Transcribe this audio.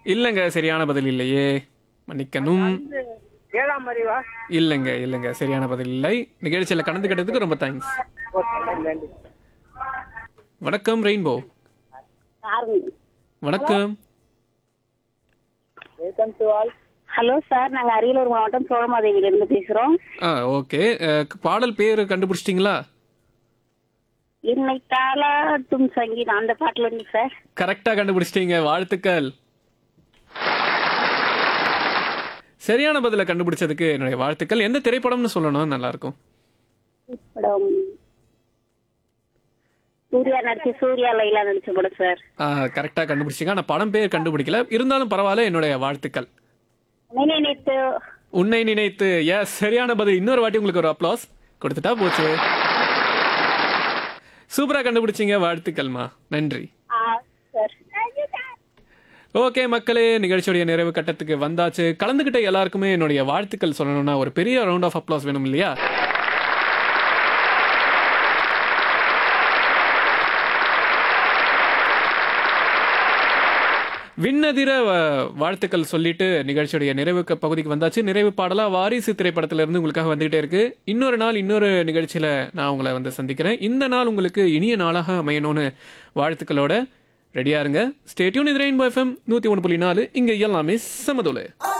இல்லைங்க சரியான பதில் இல்லையே மன்னிக்கணும் இது ஏழாம் அறிவா இல்லைங்க இல்லைங்க சரியான பதில் இல்லை நிகழ்ச்சியில் கலந்துக்கிட்டதுக்கு ரொம்ப தேங்க்ஸ் ஓகே நன்றி நன்றி வணக்கம் ரெயின்போ வணக்கம் welcome to all hello sir நாங்க அரியலூர் மாவட்டம் சோழமாதேவியில இருந்து பேசுறோம் ஆ ஓகே பாடல் பேர் கண்டுபிடிச்சிட்டிங்களா என்னை தாளாட்டும் சங்கீதம் அந்த பாட்டுல இருந்து சார் கரெக்டாக கண்டுபிடிச்சிட்டீங்க வாழ்த்துக்கள் சரியான பதிலை கண்டுபிடிச்சதுக்கு என்னுடைய வாழ்த்துக்கள் எந்த திரைப்படம்னு சொல்லணும் நல்லா இருக்கும் படம் சூர்யா நடிச்சு சூர்யா லைலா நடிச்ச படம் சார் கரெக்டாக கண்டுபிடிச்சிங்க ஆனால் படம் பேர் கண்டுபிடிக்கல இருந்தாலும் பரவாயில்ல என்னுடைய வாழ்த்துக்கள் நினைத்து உன்னை நினைத்து எஸ் சரியான பதில் இன்னொரு வாட்டி உங்களுக்கு ஒரு அப்ளாஸ் கொடுத்துட்டா போச்சு சூப்பரா கண்டுபிடிச்சீங்க வாழ்த்துக்கள்மா நன்றி சார் ஓகே மக்களே நிகழ்ச்சியுடைய நிறைவு கட்டத்துக்கு வந்தாச்சு கலந்துக்கிட்ட எல்லாருக்குமே என்னுடைய வாழ்த்துக்கள் சொல்லணும்னா ஒரு பெரிய ரவுண்ட் ஆஃப் அப்ளாஸ் வேணும் இல்லையா விண்ணதிர வ- வாழ்த்துக்கள் சொல்லிட்டு நிகழ்ச்சியுடைய நிறைவு க- பகுதிக்கு வந்தாச்சு நிறைவு பாடலா வாரிசு திரைப்படத்துல இருந்து உங்களுக்காக வந்துகிட்டே இருக்கு இன்னொரு நாள் இன்னொரு நிகழ்ச்சியில நான் உங்களை வந்து சந்திக்கிறேன் இந்த நாள் உங்களுக்கு இனிய நாளாக அமையணும்னு வாழ்த்துக்களோட ரெடியா இருங்க ஸ்டேட்யூன் இது ரெயின்போ எஃப்எம் நூத்தி ஒன்று புள்ளி நாலு இங்க எல்லாமே சமதுல